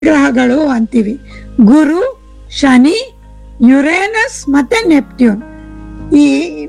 ಗ್ರಹಗಳು ಅಂತೀವಿ ಗುರು ಶನಿ ಯುರೇನಸ್ ಮತ್ತೆ ನೆಪ್ಟ್ಯೂನ್ ಈ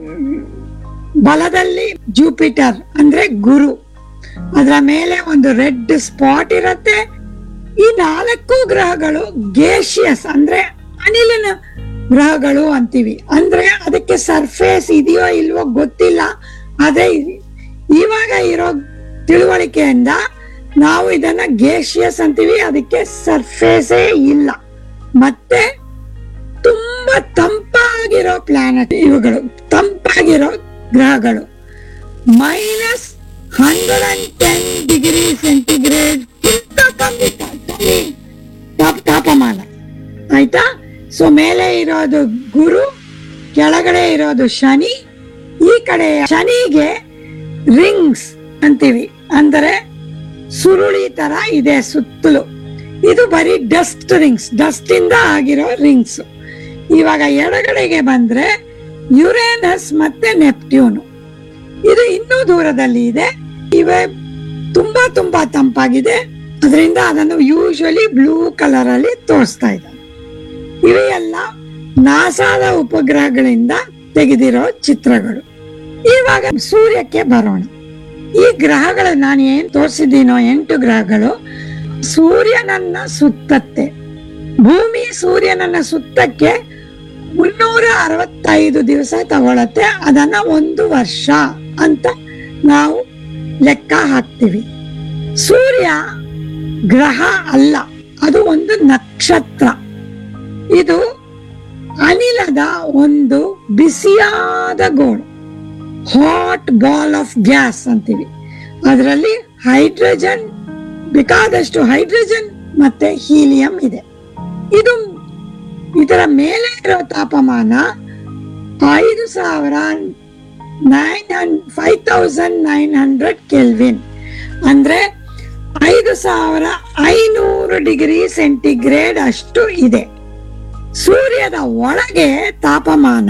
ಬಲದಲ್ಲಿ ಜೂಪಿಟರ್ ಅಂದ್ರೆ ಗುರು ಅದರ ಮೇಲೆ ಒಂದು ರೆಡ್ ಸ್ಪಾಟ್ ಇರತ್ತೆ ಈ ನಾಲ್ಕು ಗ್ರಹಗಳು ಗೇಷಿಯಸ್ ಅಂದ್ರೆ ಅನಿಲಿನ ಗ್ರಹಗಳು ಅಂತೀವಿ ಅಂದ್ರೆ ಅದಕ್ಕೆ ಸರ್ಫೇಸ್ ಇದೆಯೋ ಇಲ್ವೋ ಗೊತ್ತಿಲ್ಲ ಅದೇ ಇ- ಇವಾಗ ಇರೋ ತಿಳುವಳಿಕೆಯಿಂದ ನಾವು ಇದನ್ನ ಗೇಷಿಯಸ್ ಅಂತೀವಿ ಅದಕ್ಕೆ ಸರ್ಫೇಸೇ ಇಲ್ಲ ಮತ್ತೆ ತುಂಬಾ ತಂಪಾಗಿರೋ ಪ್ಲಾನೆಟ್ ಇವುಗಳು ತಂಪಾಗಿರೋ ಗ್ರಹಗಳು minus hundred and ten degree centigrade ಕಮ್ಮಿ ಕಮ್ಮಿ ತಾಪ- ತಾಪಮಾನ ಆಯ್ತಾ ಸೊ ಮೇಲೆ ಇರೋದು ಗುರು ಕೆಳಗಡೆ ಇರೋದು ಶನಿ ಈ ಕಡೆ ಶನಿಗೆ ರಿಂಗ್ಸ್ ಅಂತೀವಿ ಅಂದರೆ ಸುರುಳಿ ತರ ಇದೆ ಸುತ್ತಲೂ ಇದು ಬರೀ ಡಸ್ಟ್ ರಿಂಗ್ಸ್ ಡಸ್ಟ್ ಇಂದ ಆಗಿರೋ ರಿಂಗ್ಸ್ ಇವಾಗ ಎಡಗಡೆಗೆ ಬಂದ್ರೆ ಯುರೇನಸ್ ಮತ್ತೆ ನೆಪ್ಟ್ಯೂನ್ ಇದು ಇನ್ನೂ ದೂರದಲ್ಲಿ ಇದೆ ಇವೆ ತುಂಬಾ ತುಂಬಾ ತಂಪಾಗಿದೆ ಅದರಿಂದ ಅದನ್ನು ಯೂಶಲಿ ಬ್ಲೂ ಕಲರ್ ಅಲ್ಲಿ ತೋರಿಸ್ತಾ ಇದ್ದಾರೆ ಇವೆಲ್ಲ ನಾಸಾದ ಉಪಗ್ರಹಗಳಿಂದ ತೆಗೆದಿರೋ ಚಿತ್ರಗಳು ಇವಾಗ ಸೂರ್ಯಕ್ಕೆ ಬರೋಣ ಈ ಗ್ರಹಗಳು ನಾನು ಏನ್ ತೋರಿಸಿದ್ದೀನೋ ಎಂಟು ಗ್ರಹಗಳು ಸೂರ್ಯನನ್ನ ಸುತ್ತತ್ತೆ ಭೂಮಿ ಸೂರ್ಯನನ್ನ ಸುತ್ತಕ್ಕೆ ಮುನ್ನೂರ ಅರವತ್ತೈದು ದಿವಸ ತಗೊಳತ್ತೆ ಅದನ್ನ ಒಂದು ವರ್ಷ ಅಂತ ನಾವು ಲೆಕ್ಕ ಹಾಕ್ತೀವಿ ಸೂರ್ಯ ಗ್ರಹ ಅಲ್ಲ ಅದು ಒಂದು ನಕ್ಷತ್ರ ಇದು ಅನಿಲದ ಒಂದು ಬಿಸಿಯಾದ ಗೋಳು ಹಾಟ್ ಬಾಲ್ ಆಫ್ ಗ್ಯಾಸ್ ಅಂತೀವಿ ಅದರಲ್ಲಿ ಹೈಡ್ರೋಜನ್ ಬೇಕಾದಷ್ಟು ಹೈಡ್ರೋಜನ್ ಮತ್ತೆ ಹೀಲಿಯಂ ಇದೆ ಇದು ಇದರ ಮೇಲೆ ಇರೋ ತಾಪಮಾನ ಐದು ಸಾವಿರ nine five thousand nine hundred kelvin ಅಂದ್ರೆ ಐದು ಸಾವಿರ ಐನೂರು ಡಿಗ್ರಿ ಸೆಂಟಿಗ್ರೇಡ್ ಅಷ್ಟು ಇದೆ ಸೂರ್ಯದ ಒಳಗೆ ತಾಪಮಾನ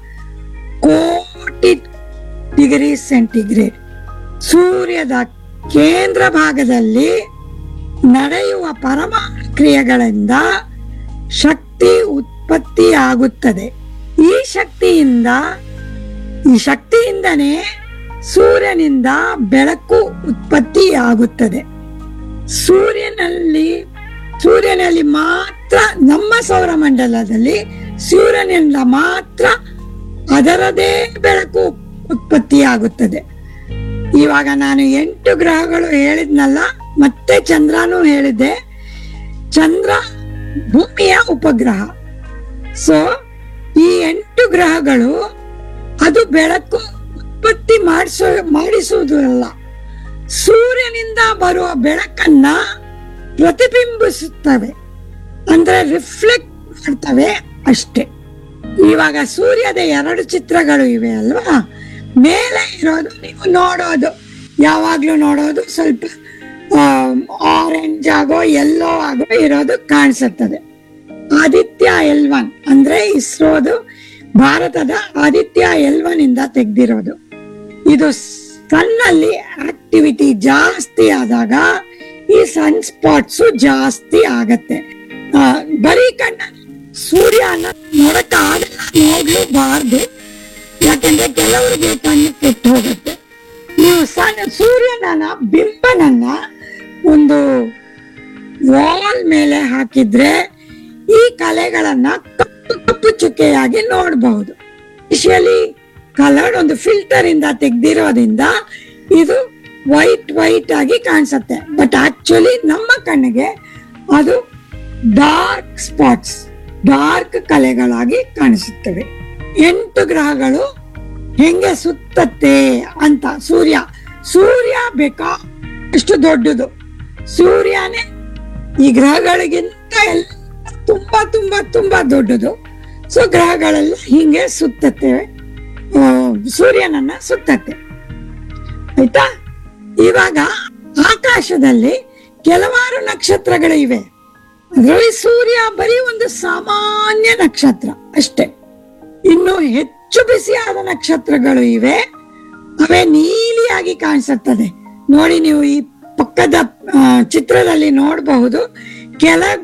ಕೋಟಿ ಡಿಗ್ರಿ ಸೆಂಟಿಗ್ರೇಡ್ ಸೂರ್ಯದ ಕೇಂದ್ರ ಭಾಗದಲ್ಲಿ ನಡೆಯುವ ಪರಮಾಣು ಕ್ರಿಯೆಗಳಿಂದ ಶಕ್ತಿ ಉತ್ಪತ್ತಿಯಾಗುತ್ತದೆ ಈ ಶಕ್ತಿಯಿಂದ ಈ ಶಕ್ತಿಯಿಂದನೇ ಸೂರ್ಯನಿಂದ ಬೆಳಕು ಉತ್ಪತ್ತಿಯಾಗುತ್ತದೆ ಸೂರ್ಯನಲ್ಲಿ ಸೂರ್ಯನಲ್ಲಿ ಮಾತ್ರ ನಮ್ಮ ಸೌರಮಂಡಲದಲ್ಲಿ ಸೂರ್ಯನಿಂದ ಮಾತ್ರ ಅದರದೇ ಬೆಳಕು ಉತ್ಪತ್ತಿಯಾಗುತ್ತದೆ ಇವಾಗ ನಾನು ಎಂಟು ಗ್ರಹಗಳು ಹೇಳಿದ್ನಲ್ಲ ಮತ್ತೆ ಚಂದ್ರನೂ ಹೇಳಿದ್ದೆ ಚಂದ್ರ ಭೂಮಿಯ ಉಪಗ್ರಹ ಸೊ ಈ ಎಂಟು ಗ್ರಹಗಳು ಅದು ಬೆಳಕು ಉತ್ಪತ್ತಿ ಮಾಡಿಸೋ ಮಾಡಿಸುವುದಲ್ಲ ಸೂರ್ಯನಿಂದ ಬರುವ ಬೆಳಕನ್ನ ಪ್ರತಿಬಿಂಬಿಸುತ್ತವೆ ಅಂದ್ರೆ ರಿಫ್ಲೆಕ್ಟ್ ಮಾಡ್ತವೆ ಅಷ್ಟೇ ಇವಾಗ ಸೂರ್ಯದ ಎರಡು ಚಿತ್ರಗಳು ಇವೆ ಅಲ್ವಾ ಮೇಲೆ ಇರೋದು ನೀವು ನೋಡೋದು ಯಾವಾಗ್ಲೂ ನೋಡೋದು ಸ್ವಲ್ಪ ಆರೆಂಜ್ ಆಗೋ ಎಲ್ಲೋ ಆಗೋ ಇರೋದು ಕಾಣಿಸುತ್ತದೆ ಆದಿತ್ಯ ಎಲ್ ಒನ್ ಅಂದ್ರೆ ಇಸ್ರೋದು ಭಾರತದ ಆದಿತ್ಯ ಎಲ್ ಒನ್ ಇಂದ ತೆಗ್ದಿರೋದು ಇದು ಸನ್ನಲ್ಲಿ ಆಕ್ಟಿವಿಟಿ ಜಾಸ್ತಿ ಆದಾಗ ಈ ಸನ್ ಸ್ಪಾಟ್ಸ್ ಜಾಸ್ತಿ ಆಗತ್ತೆ ಆ, ಬರೀ ಕಣ್ಣ ಸೂರ್ಯನ ನೋಡಕ್ ಆಗಲ್ಲ ನೋಡ್ಲೂಬಾರ್ದು ಯಾಕಂದ್ರೆ ಕೆಲವರಿಗೆ ಕಣ್ಣು ಕೆಟ್ಟು ಹೋಗುತ್ತೆ ನೀವು ಸಣ್ಣ ಸೂರ್ಯನ ಬಿಂಬನನ್ನ ಒಂದು ವಾಲ್ ಮೇಲೆ ಹಾಕಿದ್ರೆ ಈ ಕಲೆಗಳನ್ನ ಕಪ್ಪು ಕಪ್ಪು ಚುಕ್ಕೆಯಾಗಿ ನೋಡಬಹುದು ಸ್ಪೆಷಲಿ ಕಲರ್ಡ್ ಒಂದು ಫಿಲ್ಟರ್ ಇಂದ ತೆಗ್ದಿರೋದ್ರಿಂದ ಇದು ವೈಟ್ ವೈಟ್ ಆಗಿ ಕಾಣಿಸುತ್ತೆ ಬಟ್ ಆಕ್ಚುಲಿ ನಮ್ಮ ಕಣ್ಣಿಗೆ ಅದು ಡಾರ್ಕ್ ಸ್ಪಾಟ್ಸ್ ಡಾರ್ಕ್ ಕಲೆಗಳಾಗಿ ಕಾಣಿಸುತ್ತವೆ ಎಂಟು ಗ್ರಹಗಳು ಹೆಂಗೆ ಸುತ್ತತ್ತೆ ಅಂತ ಸೂರ್ಯ ಸೂರ್ಯ ಬೇಕಾ ಅಷ್ಟು ದೊಡ್ಡದು ಸೂರ್ಯನೇ ಈ ಗ್ರಹಗಳಿಗಿಂತ ಎಲ್ಲ ತುಂಬಾ ತುಂಬಾ ತುಂಬಾ ದೊಡ್ಡದು ಸೊ ಗ್ರಹಗಳೆಲ್ಲ ಹಿಂಗೆ ಸುತ್ತತ್ತೇವೆ ಆ, ಸೂರ್ಯನನ್ನ ಸುತ್ತತ್ತೆ ಆಯ್ತಾ ಇವಾಗ ಆಕಾಶದಲ್ಲಿ ಕೆಲವಾರು ನಕ್ಷತ್ರಗಳು ಇವೆ ಅದರಲ್ಲಿ ಸೂರ್ಯ ಬರೀ ಒಂದು ಸಾಮಾನ್ಯ ನಕ್ಷತ್ರ ಅಷ್ಟೇ ಇನ್ನು ಹೆಚ್ಚು ಬಿಸಿಯಾದ ನಕ್ಷತ್ರಗಳು ಇವೆ ಅವೇ ನೀಲಿಯಾಗಿ ಕಾಣಿಸುತ್ತದೆ ನೋಡಿ ನೀವು ಈ ಪಕ್ಕದ ಆ, ಚಿತ್ರದಲ್ಲಿ ನೋಡಬಹುದು ಕೆಳಗ್